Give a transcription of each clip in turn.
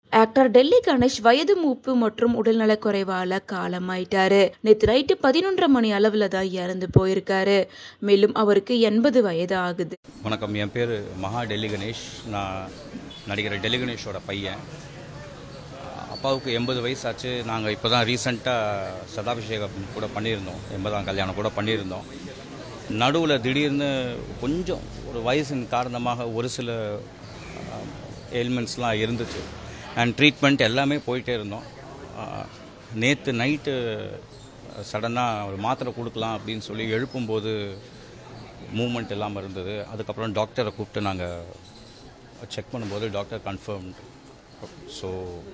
actor Delhi Ganesh வயது மூப்பு மற்றும் உடல்நலக் குறைவால காலமாயிட்டாரு நேற்று நைட்டு பதினொன்றரை மணி அளவில் தான் இறந்து போயிருக்காரு மேலும் அவருக்கு எண்பது வயது ஆகுது வணக்கம் என் பேர் மகா டெல்லி கணேஷ் நான் நடிகர் டெல்லி கணேஷோட பையன் அப்பாவுக்கு எண்பது வயசாச்சு நாங்கள் இப்போ தான் ரீசண்டாக சதாபிஷேகம் கூட பண்ணியிருந்தோம் எண்பதாம் கல்யாணம் கூட பண்ணியிருந்தோம் நடுவில் திடீர்னு கொஞ்சம் ஒரு வயசின் காரணமாக ஒரு சில எலிமெண்ட்ஸ்லாம் இருந்துச்சு அண்ட் ட்ரீட்மெண்ட் எல்லாமே போயிட்டே இருந்தோம் நேற்று நைட்டு சடனாக ஒரு மாத்திரை கொடுக்கலாம் அப்படின்னு சொல்லி எழுப்பும்போது மூமெண்ட் இல்லாமல் இருந்தது அதுக்கப்புறம் டாக்டரை கூப்பிட்டு நாங்கள் செக் பண்ணும்போது டாக்டர் கன்ஃபார்ம் ஸோ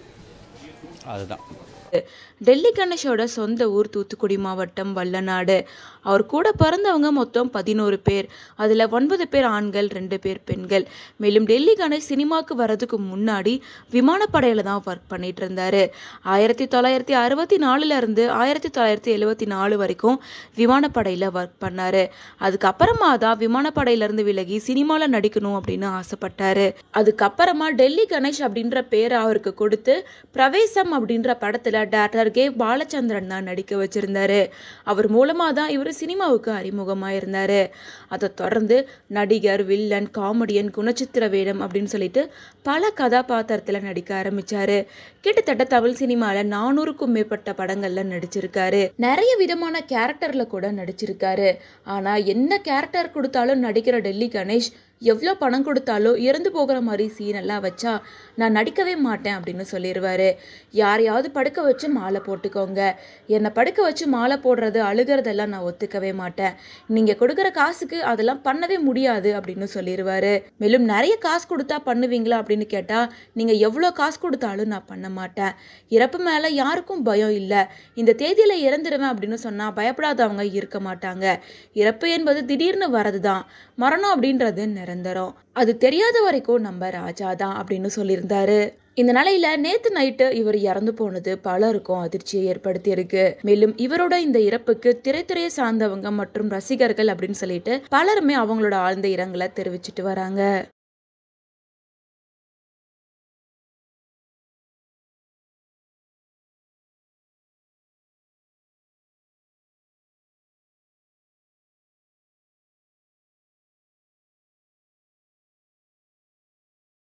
அதுதான் டெல்லி கணேஷோட சொந்த ஊர் தூத்துக்குடி மாவட்டம் வல்லநாடு அவர் கூட பிறந்தவங்க மொத்தம் பதினோரு பேர் அதில் ஒன்பது பேர் ஆண்கள் ரெண்டு பேர் பெண்கள் மேலும் டெல்லி கணேஷ் சினிமாவுக்கு வர்றதுக்கு முன்னாடி விமானப்படையில் தான் ஒர்க் பண்ணிட்டு இருந்தாரு ஆயிரத்தி தொள்ளாயிரத்தி அறுபத்தி நாலுல இருந்து ஆயிரத்தி தொள்ளாயிரத்தி எழுபத்தி நாலு வரைக்கும் விமானப்படையில் ஒர்க் பண்ணாரு அதுக்கப்புறமா தான் விமானப்படையிலேருந்து விலகி சினிமாவில் நடிக்கணும் அப்படின்னு ஆசைப்பட்டாரு அதுக்கப்புறமா டெல்லி கணேஷ் அப்படின்ற பேரை அவருக்கு கொடுத்து பிரவேசம் அப்படின்ற படத்தில் டாக்டர் கே பாலச்சந்திரன் தான் நடிக்க வச்சிருந்தாரு அவர் மூலமாக தான் இவர் சினிமாவுக்கு அறிமுகமாக இருந்தார் அதை தொடர்ந்து நடிகர் வில்லன் காமெடியன் குணச்சித்திர வேடம் அப்படின்னு சொல்லிட்டு பல கதாபாத்திரத்தில் நடிக்க ஆரம்பிச்சாரு கிட்டத்தட்ட தமிழ் சினிமாவில் நானூறுக்கும் மேற்பட்ட படங்களில் நடிச்சிருக்காரு நிறைய விதமான கேரக்டரில் கூட நடிச்சிருக்காரு ஆனால் என்ன கேரக்டர் கொடுத்தாலும் நடிக்கிற டெல்லி கணேஷ் எவ்வளோ பணம் கொடுத்தாலும் இறந்து போகிற மாதிரி சீன் எல்லாம் வச்சா நான் நடிக்கவே மாட்டேன் அப்படின்னு சொல்லிடுவாரு யாரையாவது படுக்க வச்சு மாலை போட்டுக்கோங்க என்னை படுக்க வச்சு மாலை போடுறது அழுகிறதெல்லாம் நான் ஒத்துக்கவே மாட்டேன் நீங்கள் கொடுக்குற காசுக்கு அதெல்லாம் பண்ணவே முடியாது அப்படின்னு சொல்லிடுவாரு மேலும் நிறைய காசு கொடுத்தா பண்ணுவீங்களா அப்படின்னு கேட்டால் நீங்கள் எவ்வளோ காசு கொடுத்தாலும் நான் பண்ண மாட்டேன் இறப்பு மேலே யாருக்கும் பயம் இல்லை இந்த தேதியில் இறந்துடுவேன் அப்படின்னு சொன்னால் பயப்படாதவங்க இருக்க மாட்டாங்க இறப்பு என்பது திடீர்னு வரது தான் மரணம் அப்படின்றது நிரந்தரம் அது தெரியாத வரைக்கும் நம்ம ராஜா தான் அப்படின்னு சொல்லியிருந்தாரு இந்த நிலையில நேத்து நைட்டு இவர் இறந்து போனது பலருக்கும் அதிர்ச்சியை ஏற்படுத்தி இருக்கு மேலும் இவரோட இந்த இறப்புக்கு திரைத்துறையை சார்ந்தவங்க மற்றும் ரசிகர்கள் அப்படின்னு சொல்லிட்டு பலருமே அவங்களோட ஆழ்ந்த இரங்கலை தெரிவிச்சிட்டு வராங்க